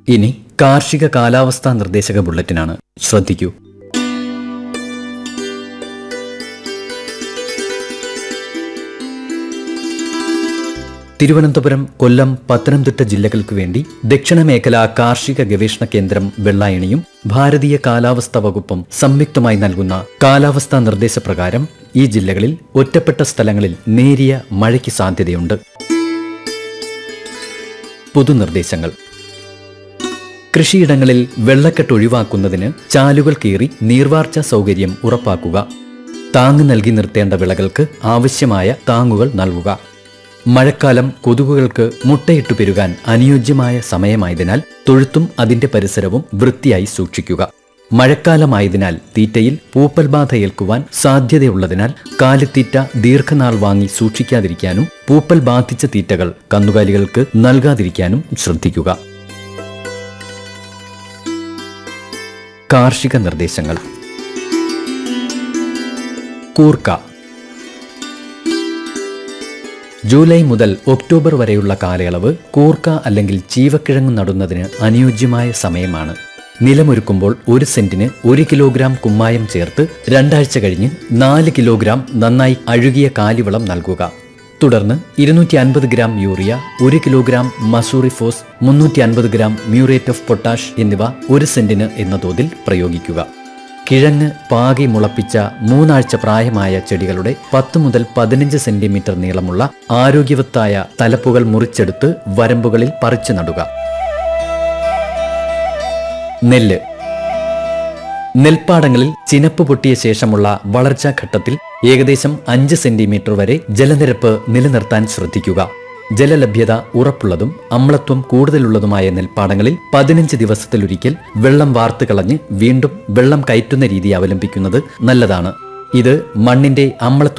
ഇനി കാർഷിക കാലാവസ്ഥാ നിർദ്ദേശക ബുള്ളറ്റിനാണ് ശ്രദ്ധിക്കൂ തിരുവനന്തപുരം കൊല്ലം പത്തനംതിട്ട ജില്ലകൾക്ക് വേണ്ടി ദക്ഷിണ മേഖല കാർഷിക ഗവേഷണ കേന്ദ്രം വെള്ളായണിയും ഭാരതീയ കാലാവസ്ഥാ വകുപ്പും സംയുക്തമായി നൽകുന്ന കാലാവസ്ഥാ നിർദ്ദേശപ്രകാരം ഈ ജില്ലകളിൽ ഒറ്റപ്പെട്ട സ്ഥലങ്ങളിൽ നേരിയ മഴയ്ക്ക് സാധ്യതയുണ്ട് പൊതുനിർദ്ദേശങ്ങൾ കൃഷിയിടങ്ങളിൽ വെള്ളക്കെട്ട് ഒഴിവാക്കുന്നതിന് ചാലുകൾ കീറി നീർവാർച്ച സൗകര്യം ഉറപ്പാക്കുക താങ്ങ് നൽകി നിർത്തേണ്ട വിളകൾക്ക് ആവശ്യമായ താങ്ങുകൾ നൽകുക മഴക്കാലം കൊതുകുകൾക്ക് മുട്ടയിട്ടു പെരുകാൻ അനുയോജ്യമായ സമയമായതിനാൽ തൊഴുത്തും അതിന്റെ പരിസരവും വൃത്തിയായി സൂക്ഷിക്കുക മഴക്കാലമായതിനാൽ തീറ്റയിൽ പൂപ്പൽ ബാധ ഏൽക്കുവാൻ സാധ്യതയുള്ളതിനാൽ കാലിത്തീറ്റ ദീർഘനാൾ വാങ്ങി സൂക്ഷിക്കാതിരിക്കാനും പൂപ്പൽ ബാധിച്ച തീറ്റകൾ കന്നുകാലികൾക്ക് നൽകാതിരിക്കാനും ശ്രദ്ധിക്കുക കാർഷിക നിർദ്ദേശങ്ങൾ കൂർക്ക ജൂലൈ മുതൽ ഒക്ടോബർ വരെയുള്ള കാലയളവ് കൂർക്ക അല്ലെങ്കിൽ ചീവക്കിഴങ്ങ് നടുന്നതിന് അനുയോജ്യമായ സമയമാണ് നിലമൊരുക്കുമ്പോൾ ഒരു സെന്റിന് ഒരു കിലോഗ്രാം കുമ്മായം ചേർത്ത് രണ്ടാഴ്ച കഴിഞ്ഞ് നാല് കിലോഗ്രാം നന്നായി അഴുകിയ കാലിവളം നൽകുക തുടർന്ന് ഇരുന്നൂറ്റി അൻപത് ഗ്രാം യൂറിയ ഒരു കിലോഗ്രാം മസൂറിഫോസ് മുന്നൂറ്റി അൻപത് ഗ്രാം മ്യൂറേറ്റ് ഓഫ് പൊട്ടാഷ് എന്നിവ ഒരു സെന്റിന് എന്ന തോതിൽ പ്രയോഗിക്കുക കിഴങ്ങ് പാകി മുളപ്പിച്ച മൂന്നാഴ്ച പ്രായമായ ചെടികളുടെ പത്ത് മുതൽ പതിനഞ്ച് സെന്റിമീറ്റർ നീളമുള്ള ആരോഗ്യവത്തായ തലപ്പുകൾ മുറിച്ചെടുത്ത് വരമ്പുകളിൽ പറിച്ചു നടുക നെല്ല് നെൽപ്പാടങ്ങളിൽ ചിനപ്പ് പൊട്ടിയ ശേഷമുള്ള വളർച്ചാ ഘട്ടത്തിൽ ഏകദേശം അഞ്ച് സെന്റിമീറ്റർ വരെ ജലനിരപ്പ് നിലനിർത്താൻ ശ്രദ്ധിക്കുക ജലലഭ്യത ഉറപ്പുള്ളതും അമ്ലത്വം കൂടുതലുള്ളതുമായ നെൽപ്പാടങ്ങളിൽ പതിനഞ്ച് ദിവസത്തിലൊരിക്കൽ വെള്ളം വാർത്ത് കളഞ്ഞ് വീണ്ടും വെള്ളം കയറ്റുന്ന രീതി അവലംബിക്കുന്നത് നല്ലതാണ് ഇത് മണ്ണിന്റെ അമ്ലത്വം